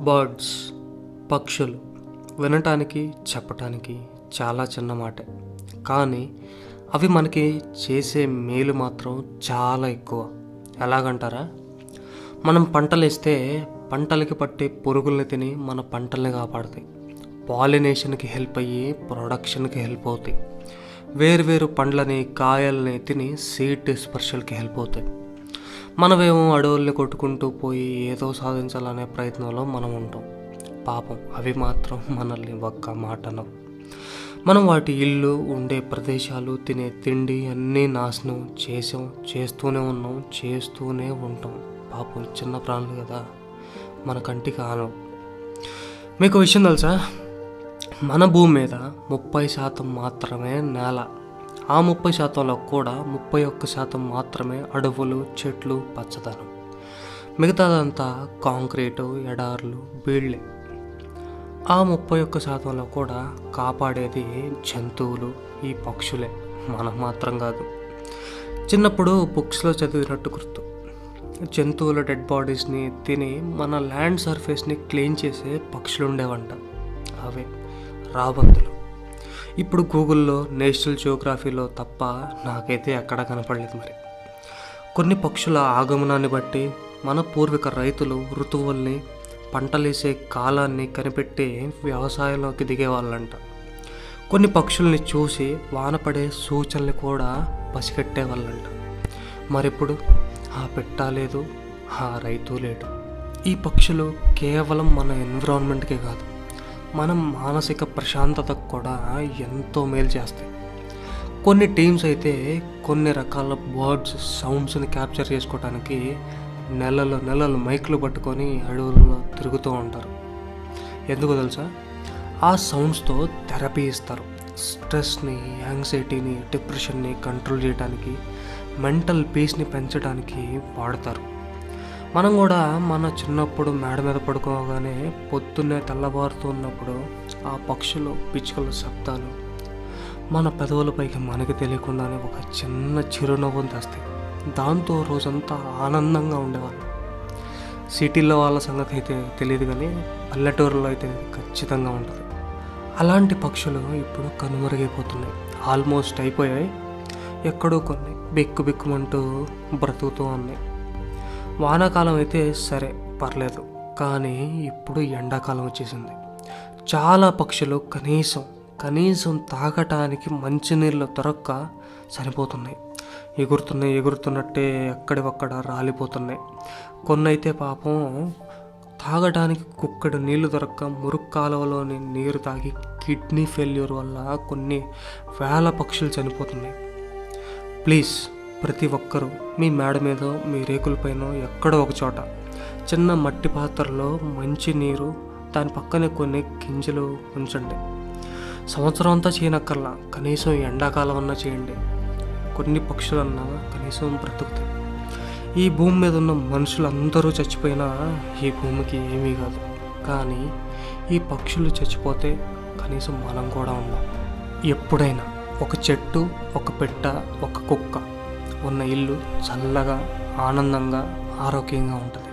birds పక్షులు వినటానికి చెప్పటానికి చాలా చిన్న మాటే కానీ అవి మనకి చేసే మేలు మాత్రం చాలా ఎక్కువ ఎలాగంటారా మనం పంటలు వేస్తే పంటలకి పట్టే పురుగుల్ని తిని మన పంటల్ని కాపాడుతాయి పాలినేషన్కి హెల్ప్ అయ్యి ప్రొడక్షన్కి హెల్ప్ అవుతాయి వేరు పండ్లని కాయల్ని తిని సీడ్ డిస్పర్షల్కి హెల్ప్ అవుతాయి మనమేమో అడవుల్ని కొట్టుకుంటూ పోయి ఏదో సాధించాలనే ప్రయత్నంలో మనం ఉంటాం పాపం అవి మాత్రం మనల్ని ఒక్క మాట అనవు మనం వాటి ఇల్లు ఉండే ప్రదేశాలు తినే తిండి అన్నీ నాశనం చేసాం చేస్తూనే ఉన్నాం చేస్తూనే ఉంటాం పాపం చిన్న ప్రాణులు కదా మన కంటికి ఆనవు మీకు విషయం తెలుసా మన భూమి మీద ముప్పై శాతం మాత్రమే నేల ఆ ముప్పై శాతంలో కూడా ముప్పై ఒక్క శాతం మాత్రమే అడవులు చెట్లు పచ్చదనం మిగతాదంతా కాంక్రీటు ఎడార్లు బీళ్ళే ఆ ముప్పై ఒక్క శాతంలో కూడా కాపాడేది జంతువులు ఈ పక్షులే మనం మాత్రం కాదు చిన్నప్పుడు బుక్స్లో చదివినట్టు గుర్తు జంతువుల డెడ్ బాడీస్ని తిని మన ల్యాండ్ సర్ఫేస్ని క్లీన్ చేసే పక్షులు ఉండేవంట అవే రాబందులు ఇప్పుడు గూగుల్లో నేషనల్ జియోగ్రఫీలో తప్ప నాకైతే ఎక్కడా కనపడలేదు మరి కొన్ని పక్షుల ఆగమనాన్ని బట్టి మన పూర్వీక రైతులు ఋతువుల్ని పంటలేసే కాలాన్ని కనిపెట్టి వ్యవసాయంలోకి దిగేవాళ్ళంట కొన్ని పక్షుల్ని చూసి వానపడే సూచనలు కూడా పసిగట్టేవాళ్ళంట మరిప్పుడు ఆ పెట్ట లేదు ఆ రైతు లేడు ఈ పక్షులు కేవలం మన ఎన్విరాన్మెంట్కే కాదు మనం మానసిక ప్రశాంతతకు కూడా ఎంతో మేలు చేస్తాయి కొన్ని టీమ్స్ అయితే కొన్ని రకాల బర్డ్స్ సౌండ్స్ని క్యాప్చర్ చేసుకోవడానికి నెలలు నెలలు మైకులు పట్టుకొని అడవుల్లో తిరుగుతూ ఉంటారు ఎందుకు తెలుసా ఆ సౌండ్స్తో థెరపీ ఇస్తారు స్ట్రెస్ని యాంగ్జైటీని డిప్రెషన్ని కంట్రోల్ చేయడానికి మెంటల్ పీస్ని పెంచడానికి వాడతారు మనం కూడా మన చిన్నప్పుడు మేడ మీద పడుకోగానే పొద్దున్నే తెల్లవారుతున్నప్పుడు ఆ పక్షులు పిచ్చుకల శబ్దాలు మన పెదవులపైకి మనకి తెలియకుండానే ఒక చిన్న చిరునవ్వును తెస్తాయి దాంతో రోజంతా ఆనందంగా ఉండేవాళ్ళు సిటీలో వాళ్ళ సంగతి అయితే తెలియదు కానీ పల్లెటూరులో అయితే ఖచ్చితంగా ఉంటుంది అలాంటి పక్షులు ఇప్పుడు కనుమరుగైపోతున్నాయి ఆల్మోస్ట్ అయిపోయాయి ఎక్కడో కొన్ని బిక్కు బిక్కుమంటూ బ్రతుకుతూ ఉన్నాయి వానాకాలం అయితే సరే పర్లేదు కానీ ఇప్పుడు ఎండాకాలం వచ్చేసింది చాలా పక్షులు కనీసం కనీసం తాగటానికి మంచినీళ్ళు దొరక్క చనిపోతున్నాయి ఎగురుతున్నాయి ఎగురుతున్నట్టే ఎక్కడివక్కడ రాలిపోతున్నాయి కొన్ని అయితే పాపం తాగడానికి కుక్కడు నీళ్లు దొరక్క మురుగు కాలువలోని నీరు తాగి కిడ్నీ ఫెయిల్యూర్ వల్ల కొన్ని వేల పక్షులు చనిపోతున్నాయి ప్లీజ్ ప్రతి ఒక్కరూ మీ మేడ మీద మీ రేకులపైన ఎక్కడో ఒక చోట చిన్న మట్టి పాత్రలో మంచి నీరు దాని పక్కనే కొన్ని గింజలు ఉంచండి సంవత్సరం అంతా చేయనక్కర్లా కనీసం ఎండాకాలం అన్నా చేయండి కొన్ని పక్షులన్నా కనీసం బ్రతుకుతాయి ఈ భూమి మీద ఉన్న మనుషులందరూ చచ్చిపోయినా ఈ భూమికి ఏమీ కాదు కానీ ఈ పక్షులు చచ్చిపోతే కనీసం మనం కూడా ఉన్నాం ఎప్పుడైనా ఒక చెట్టు ఒక పెట్ట ఒక కుక్క ఉన్న ఇల్లు చల్లగా ఆనందంగా ఆరోగ్యంగా ఉంటుంది